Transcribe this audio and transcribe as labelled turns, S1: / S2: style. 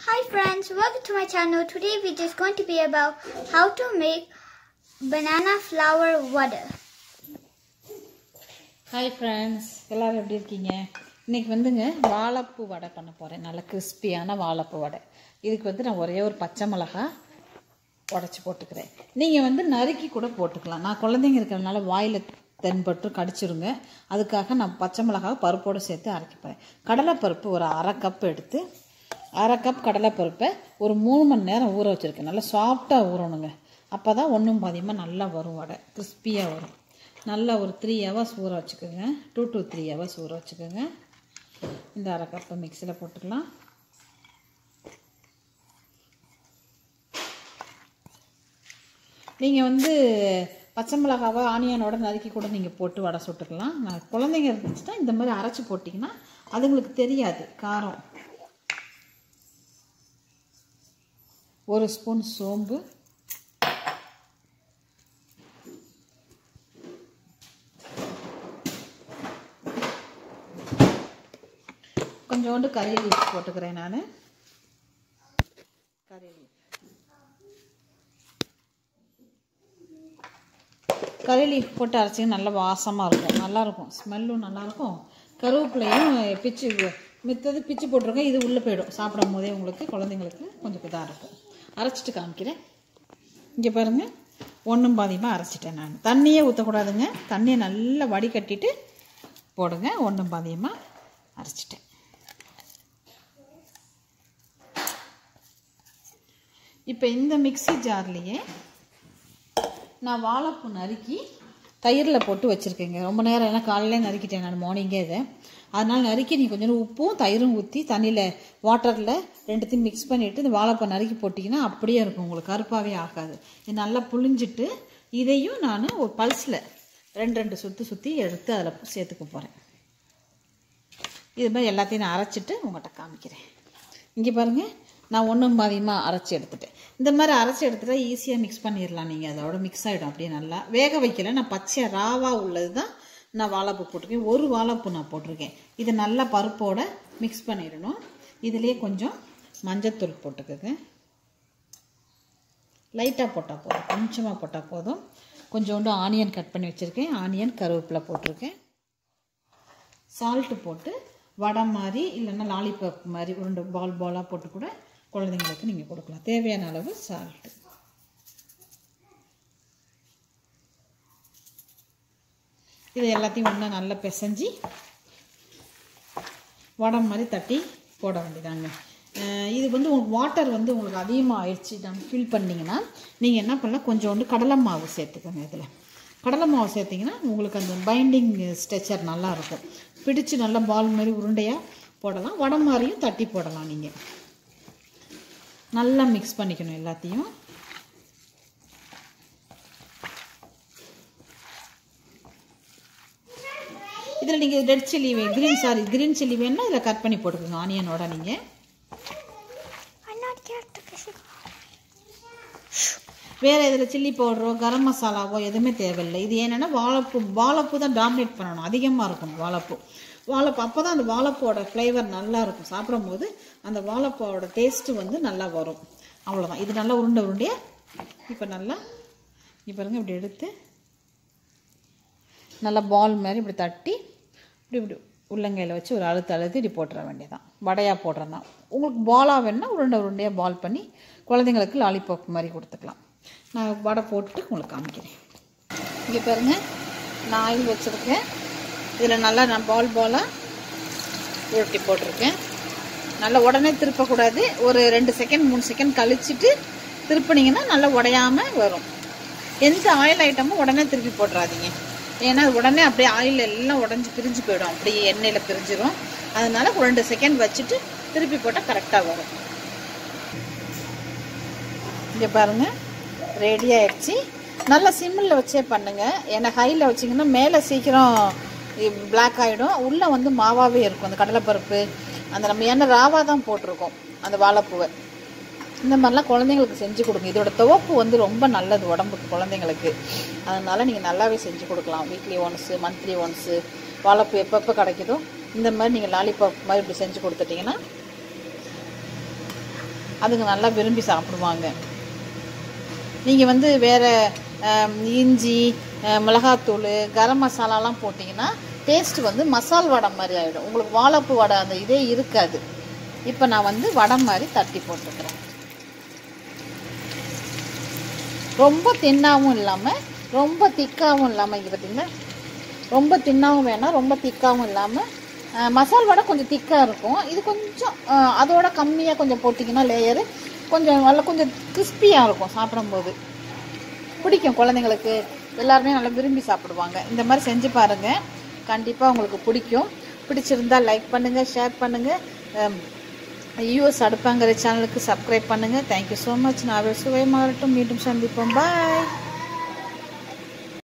S1: Hi friends, welcome to my channel. Today video is going to be about how to make banana flour water.
S2: Hi friends எல்லோரும் எப்படி இருக்கீங்க இன்றைக்கி வந்துங்க வாழைப்பூ வடை பண்ண போகிறேன் நல்ல கிறிஸ்பியான வாழைப்பூ வடை இதுக்கு வந்து நான் ஒரே ஒரு பச்சை மிளகா உடச்சி போட்டுக்கிறேன் நீங்கள் வந்து நறுக்கி கூட போட்டுக்கலாம் நான் குழந்தைங்க இருக்கிறதுனால வாயில் தென்பட்டு கடிச்சிருங்க அதுக்காக நான் பச்சை மிளகாவை பருப்போடு சேர்த்து அரைக்கப்போகிறேன் கடலைப்பருப்பு ஒரு அரை கப் எடுத்து அரை கப் கடலைப்பருப்பை ஒரு மூணு மணி நேரம் ஊற வச்சுருக்கேன் நல்லா சாஃப்டாக ஊறணுங்க அப்போ தான் ஒன்றும் பாதியமாக நல்லா வரும் வடை கிறிஸ்பியாக வரும் நல்லா ஒரு த்ரீ ஹவர்ஸ் ஊற வச்சுக்கோங்க டூ டு த்ரீ ஹவர்ஸ் ஊற வச்சுக்கோங்க இந்த அரை கப்பை மிக்சியில் போட்டுக்கலாம் நீங்கள் வந்து பச்சை மிளகாவை ஆனியனோட நறுக்கி கூட நீங்கள் போட்டு வடை சுட்டுக்கலாம் நான் குழந்தைங்க இருந்துச்சுன்னா இந்த மாதிரி அரைச்சி போட்டிங்கன்னா அதுங்களுக்கு தெரியாது காரம் ஒரு ஸ்பூன் சோம்பு கொஞ்சோண்டு கறி லீஃப் போட்டுக்கிறேன் நான் கறி லீஃப் கறி லீஃப் போட்டு அரைச்சிங்க நல்ல வாசமாக இருக்கும் நல்லாயிருக்கும் ஸ்மெல்லும் நல்லாயிருக்கும் கருவேப்பிலையும் பிச்சு மித்தது பிச்சு போட்டிருக்கேன் இது உள்ளே போயிடும் சாப்பிடும் போதே உங்களுக்கு குழந்தைங்களுக்கு கொஞ்சம் இதாக இருக்கும் அரைச்சிட்டு காமிக்கிறேன் இங்கே பாருங்கள் ஒன்றும் பாதியமாக அரைச்சிட்டேன் நான் தண்ணியே ஊற்றக்கூடாதுங்க தண்ணியை நல்லா வடிகட்டிட்டு போடுங்க ஒன்றும் பாதியமாக அரைச்சிட்டேன் இப்போ இந்த மிக்ஸி ஜார்லேயே நான் வாழைப்பூ நறுக்கி தயிரில் போட்டு வச்சுருக்கேங்க ரொம்ப நேரம் ஏன்னா காலையிலே நறுக்கிட்டேன் நான் மார்னிங்கே இதை அதனால் நறுக்கி நீ கொஞ்சம் உப்பும் தயிரும் ஊற்றி தண்ணியில் வாட்டரில் ரெண்டுத்தையும் மிக்ஸ் பண்ணிவிட்டு இந்த வாழைப்பூ நறுக்கி போட்டிங்கன்னா அப்படியே இருக்கும் உங்களுக்கு கருப்பாகவே ஆகாது இது நல்லா புழிஞ்சிட்டு இதையும் நான் ஒரு பல்ஸில் ரெண்டு ரெண்டு சுற்றி சுற்றி எடுத்து அதில் சேர்த்துக்க போகிறேன் இது மாதிரி எல்லாத்தையும் நான் அரைச்சிட்டு உங்கள்கிட்ட காமிக்கிறேன் இங்கே பாருங்கள் நான் ஒன்றும் பாதியமாக அரைச்சி எடுத்துட்டேன் இந்த மாதிரி அரைச்சி எடுத்துட்டா ஈஸியாக மிக்ஸ் பண்ணிடலாம் நீங்கள் அதோட மிக்ஸ் ஆகிடும் அப்படியே நல்லா வேக வைக்கல நான் பச்சையாக ராவாக உள்ளது தான் நான் வாழைப்பூ போட்டிருக்கேன் ஒரு வாழைப்பூ நான் போட்டிருக்கேன் இதை நல்லா பருப்போட மிக்ஸ் பண்ணிடணும் இதுலேயே கொஞ்சம் மஞ்சத்தூள் போட்டுக்கோங்க லைட்டாக போட்டால் போதும் கொஞ்சமாக போட்டால் போதும் கொஞ்சோண்டு ஆனியன் கட் பண்ணி வச்சுருக்கேன் ஆனியன் கருவேப்பிலை போட்டிருக்கேன் சால்ட்டு போட்டு வடை மாதிரி இல்லைன்னா லாலிபாப் மாதிரி உருண்டை பால் பாலாக போட்டு கூட குழந்தைங்களுக்கு நீங்கள் கொடுக்கலாம் தேவையான அளவு சால்ட்டு இது எல்லாத்தையும் ஒன்றா நல்லா பிசைஞ்சு வடை மாதிரி தட்டி போட வேண்டியதாங்க இது வந்து உங்களுக்கு வாட்டர் வந்து உங்களுக்கு அதிகமாக ஆயிடுச்சு நம்ம ஃபில் பண்ணிங்கன்னா நீங்கள் என்ன பண்ணலாம் கொஞ்சோண்டு கடலை மாவு சேர்த்துக்கோங்க இதில் கடலை மாவு சேர்த்திங்கன்னா உங்களுக்கு அந்த பைண்டிங் ஸ்ட்ரெச்சர் நல்லாயிருக்கும் பிடிச்சு நல்லா பால் மாதிரி உருண்டையாக போடலாம் வடை மாதிரியும் தட்டி போடலாம் நீங்கள் நல்லா மிக்ஸ் பண்ணிக்கணும் எல்லாத்தையும் இதில் நீங்கள் red chilli green sorry green chilli வேணும்னா இதில் கட் பண்ணி போட்டுக்கோங்க ஆனியனோட நீங்கள்
S1: I'm not here to kiss you.
S2: வேறு இதில் சில்லி பவுடரோ கரம் மசாலாவோ எதுவுமே தேவையில்லை இது என்னென்னா வாழைப்பூ வாழைப்பூ தான் டாமினேட் பண்ணணும் அதிகமாக இருக்கும் வாழைப்பூ வாழைப்பூ அப்போ தான் அந்த வாழைப்பூவோட ஃப்ளேவர் நல்லா இருக்கும் சாப்பிடும்போது அந்த வாழைப்பூவோட டேஸ்ட்டு வந்து நல்லா வரும் அவ்வளோதான் இது நல்லா உருண்டை உருண்டையாக இப்போ நல்லா இப்போ பாருங்க இப்படி எடுத்து நல்லா பால் மாதிரி இப்படி தட்டி இப்படி இப்படி உள்ளங்கையில் வச்சு ஒரு அழுத்து அழுத்து இப்படி போட்டுற வேண்டியதான் வடையாக போடுறதான் உங்களுக்கு பாலாக வேணுன்னா உருண்டை உருண்டையாக பால் பண்ணி குழந்தைங்களுக்கு லாலிபாப் மாதிரி கொடுத்துக்கலாம் நான் வடை போட்டுட்டு உங்களுக்கு காமிக்கிறேன் இங்கே பாருங்கள் நான் ஆயில் வச்சுருக்கேன் இதில் நல்லா நான் பால் பாலாக உருட்டி போட்டிருக்கேன் நல்லா உடனே திருப்பக்கூடாது ஒரு ரெண்டு செகண்ட் மூணு செகண்ட் கழிச்சிட்டு திருப்பினீங்கன்னா நல்லா உடையாமல் வரும் எந்த ஆயில் ஐட்டமும் உடனே திருப்பி போட்டுறாதீங்க ஏன்னா அது உடனே அப்படியே ஆயில் எல்லாம் உடஞ்சி பிரிஞ்சு போயிடும் அப்படியே எண்ணெயில் பிரிஞ்சிடும் அதனால ஒரு ரெண்டு செகண்ட் வச்சுட்டு திருப்பி போட்டால் கரெக்டாக வரும் இங்கே பாருங்கள் ரெடி ஆயிடுச்சு நல்லா சிம்மில் வச்சே பண்ணுங்கள் ஏன்னா ஹையில் வச்சிங்கன்னா மேலே சீக்கிரம் பிளாக் ஆகிடும் உள்ளே வந்து மாவாகவே இருக்கும் அந்த கடலைப்பருப்பு அந்த நம்ம எண்ணெய் ராவாக தான் போட்டிருக்கோம் அந்த வாழைப்பூவை இந்த மாதிரிலாம் குழந்தைங்களுக்கு செஞ்சு கொடுங்க இதோட துவப்பு வந்து ரொம்ப நல்லது உடம்புக்கு குழந்தைங்களுக்கு அதனால் நீங்கள் நல்லாவே செஞ்சு கொடுக்கலாம் வீக்லி ஒன்ஸு மந்த்லி ஒன்ஸு வாழைப்பூ எப்பப்போ கிடைக்குதோ இந்த மாதிரி நீங்கள் லாலிபாப் மாதிரி இப்படி செஞ்சு கொடுத்துட்டிங்கன்னா அதுங்க நல்லா விரும்பி சாப்பிடுவாங்க நீங்கள் வந்து வேறு இஞ்சி அஹ், மிளகாத்தூள் கரம் மசாலாலாம் போட்டிங்கன்னா டேஸ்ட் வந்து மசால் வடை மாதிரி ஆகிடும் உங்களுக்கு வாழைப்பூ வடை அந்த இதே இருக்காது இப்போ நான் வந்து வடை மாதிரி தட்டி போட்டுக்கிறேன் ரொம்ப தின்னாவும் இல்லாமல் ரொம்ப திக்காவும் இல்லாமல் இங்கே பார்த்தீங்களா ரொம்ப தின்னாவும் வேணாம் ரொம்ப திக்காவும் இல்லாமல் மசால் வடை கொஞ்சம் திக்காக இருக்கும் இது கொஞ்சம் அஹ், அதோட கம்மியாக கொஞ்சம் போட்டிங்கன்னா லேயரு கொஞ்சம் நல்லா கொஞ்சம் கிறிஸ்பியாக இருக்கும் சாப்பிடும்போது பிடிக்கும் குழந்தைங்களுக்கு எல்லாருமே நல்லா விரும்பி சாப்பிடுவாங்க இந்த மாதிரி செஞ்சு பாருங்கள் கண்டிப்பாக உங்களுக்கு பிடிக்கும் பிடிச்சிருந்தா லைக் பண்ணுங்கள் ஷேர் பண்ணுங்கள் யூஎஸ் அடுப்பாங்கிற சேனலுக்கு சப்ஸ்கிரைப் பண்ணுங்கள் தேங்க்யூ ஸோ மச் நான் சுவை மாறட்டும் மீண்டும் சந்திப்போம் பாய்